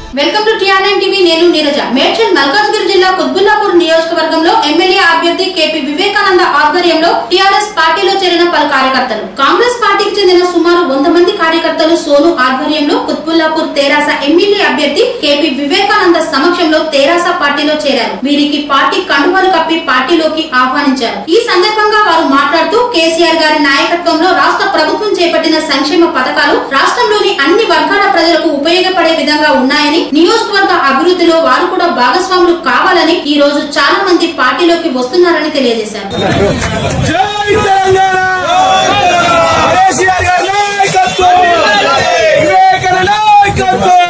welcome to TRN TV నేను నీరజ మేడ్చల్ మల్కాజ్గిరి జిల్లా కుత్బుల్లాపూర్ నియోజకవర్గంలో ఎమ్మెల్యే అభ్యర్థి కేపీ వివేకానంద ఆధ్వర్యంలో టిఆర్ఎస్ పార్టీలో చేరిన పలు కార్యకర్తలు కాంగ్రెస్ పార్టీకి చెందిన సుమారు వంద మంది కార్యకర్తలు సోను ఆధ్వర్యంలో కుత్బుల్లాపూర్ తెరాస ఎమ్మెల్యే అభ్యర్థి కేపీ వివేకానంద సమక్షంలో తెరాస పార్టీలో చేరారు వీరికి పార్టీ కండువాలు కప్పి పార్టీలోకి ఆహ్వానించారు ఈ సందర్భంగా వారు మాట్లాడుతూ కేసీఆర్ గారి నాయకత్వంలో రాష్ట్ర ప్రభుత్వం చేపట్టిన సంక్షేమ పథకాలు రాష్ట్రంలోని అన్ని వర్గాల ప్రజలకు ఉపయోగపడే విధంగా ఉన్నాయని నియోజకవర్గ అభివృద్ధిలో వారు కూడా భాగస్వాములు కావాలని ఈ రోజు చాలా మంది పార్టీలోకి వస్తున్నారని తెలియజేశారు జై తెలంగాణ కేసీఆర్ గారి నాయకత్వం వివేకానంద నాయకత్వం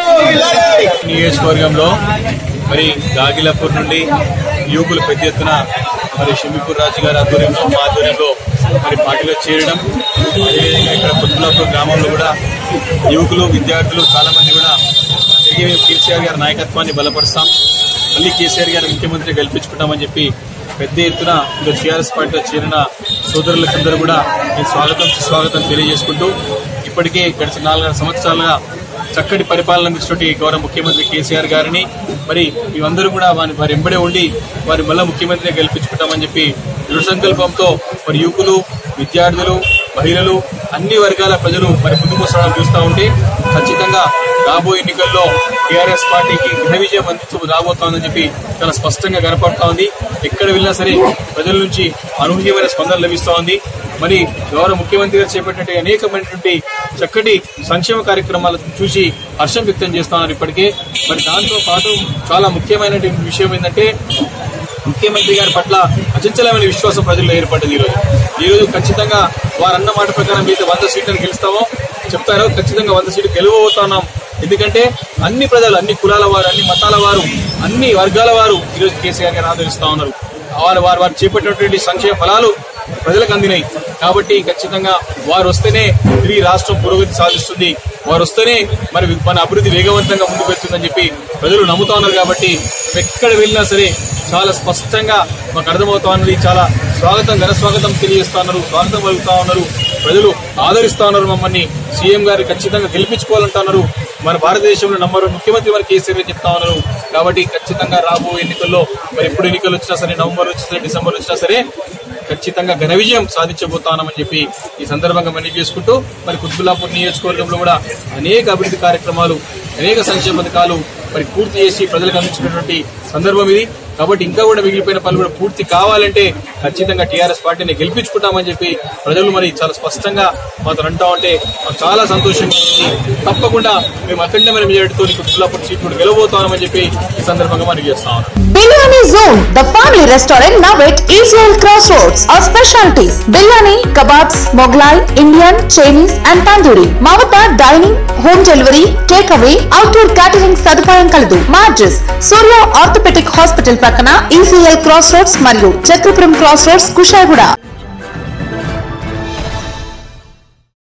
నియోజకవర్గంలో మరి గాగిలాపూర్ నుండి యువకులు పెద్ద ఎత్తున మరి షమీపూర్ రాజు గారి ఆధ్వర్యంలో మా ఆధ్వర్యంలో మరి పార్టీలో చేరడం అదేవిధంగా ఇక్కడ కుత్బులాపూర్ గ్రామంలో కూడా యువకులు విద్యార్థులు చాలా మంది కూడా తిరిగి మేము కేసీఆర్ గారి నాయకత్వాన్ని బలపరుస్తాం మళ్ళీ కేసీఆర్ గారి ముఖ్యమంత్రి గెలిపించుకుంటామని చెప్పి పెద్ద ఎత్తున ఇంకా టీఆర్ఎస్ పార్టీలో చేరిన సోదరులకందరూ కూడా నేను స్వాగతం సుస్వాగతం తెలియజేసుకుంటూ ఇప్పటికే గడిచిన నాలుగున్నర సంవత్సరాలుగా చక్కటి పరిపాలన అందిస్తున్నటువంటి గౌరవ ముఖ్యమంత్రి కేసీఆర్ గారిని మరి మేమందరూ కూడా వారి వారి ఎంబడే ఉండి వారి మళ్ళా ముఖ్యమంత్రిని గెలిపించుకుంటామని చెప్పి దృఢ సంకల్పంతో మరి యువకులు విద్యార్థులు మహిళలు అన్ని వర్గాల ప్రజలు మరి ముందుకు వస్తాడని చూస్తూ ఉంటే ఖచ్చితంగా రాబోయే ఎన్నికల్లో టీఆర్ఎస్ పార్టీకి ఘన విజయం అందించు రాబోతోందని చెప్పి చాలా స్పష్టంగా కనపడతా ఉంది ఎక్కడ వెళ్ళినా సరే ప్రజల నుంచి అనూహ్యమైన స్పందన లభిస్తూ ఉంది మరి గౌరవ ముఖ్యమంత్రి గారు చేపట్టినట్టు అనేకమైనటువంటి చక్కటి సంక్షేమ కార్యక్రమాలు చూసి హర్షం వ్యక్తం చేస్తా ఉన్నారు ఇప్పటికే మరి దాంతో పాటు చాలా ముఖ్యమైనటువంటి విషయం ఏంటంటే ముఖ్యమంత్రి గారి పట్ల అచంచలమైన విశ్వాసం ప్రజల్లో ఏర్పడ్డది ఈరోజు ఈరోజు ఖచ్చితంగా వారు అన్న మాట ప్రకారం మీద వంద సీట్లను గెలుస్తామో చెప్తారో ఖచ్చితంగా వంద సీట్లు గెలవబోతున్నాం ఎందుకంటే అన్ని ప్రజలు అన్ని కులాల వారు అన్ని మతాల వారు అన్ని వర్గాల వారు ఈరోజు కేసీఆర్ గారిని ఆదరిస్తా ఉన్నారు వారు వారు వారు చేపట్టినటువంటి సంక్షేమ ఫలాలు ప్రజలకు అందినాయి కాబట్టి ఖచ్చితంగా వారు వస్తేనే తిరిగి రాష్ట్రం పురోగతి సాధిస్తుంది వారు వస్తేనే మరి మన అభివృద్ధి వేగవంతంగా ముందుకు వెళ్తుందని చెప్పి ప్రజలు నమ్ముతా ఉన్నారు కాబట్టి ఎక్కడ వెళ్ళినా సరే చాలా స్పష్టంగా మాకు అర్థమవుతా ఉన్నది చాలా స్వాగతం ఘన స్వాగతం తెలియజేస్తా ఉన్నారు స్వాగతం పలుకుతా ఉన్నారు ప్రజలు ఆదరిస్తా ఉన్నారు మమ్మల్ని సీఎం గారు ఖచ్చితంగా గెలిపించుకోవాలంటా ఉన్నారు మన భారతదేశంలో నంబర్ వన్ ముఖ్యమంత్రి వారికి కేసీఆర్ గారు చెప్తా ఉన్నారు కాబట్టి ఖచ్చితంగా రాబో ఎన్నికల్లో మరి ఎప్పుడు ఎన్నికలు వచ్చినా సరే నవంబర్ వచ్చినా సరే డిసెంబర్ వచ్చినా సరే ఖచ్చితంగా ఘన విజయం సాధించబోతామని చెప్పి ఈ సందర్భంగా మనవి చేసుకుంటూ మరి కుత్బుల్లాపూర్ నియోజకవర్గంలో కూడా అనేక అభివృద్ధి కార్యక్రమాలు అనేక సంక్షేమ పథకాలు మరి పూర్తి చేసి ప్రజలకు అందించినటువంటి సందర్భం ఇది కాబట్టి ఇంకా కూడా మిగిలిపోయిన పనులు కూడా పూర్తి కావాలంటే ఖచ్చితంగా టీఆర్ఎస్ పార్టీని గెలిపించుకుంటామని చెప్పి ప్రజలు మరి చాలా స్పష్టంగా మాతో అంటా ఉంటే మాకు చాలా సంతోషంగా ఉంది తప్పకుండా మేము అఖండమైన మెజారిటీతో కుత్బుల్లాపూర్ సీట్ కూడా గెలవబోతామని చెప్పి ఈ సందర్భంగా మనవి చేస్తా ఉన్నాం biryani zone the family restaurant now at ఈజ్రాయల్ cross roads our specialities biryani kebabs Mughlai Indian Chinese and tandoori మా వద్ద dining home delivery take away outdoor catering సదుపాయం కలదు మా అడ్రస్ సూర్య ఆర్థోపెటిక్ హాస్పిటల్ ప్రక్కన ఈసీఎల్ క్రాస్ రోడ్స్ మరియు చక్రపురం క్రాస్ రోడ్స్ కుషాయిగూడ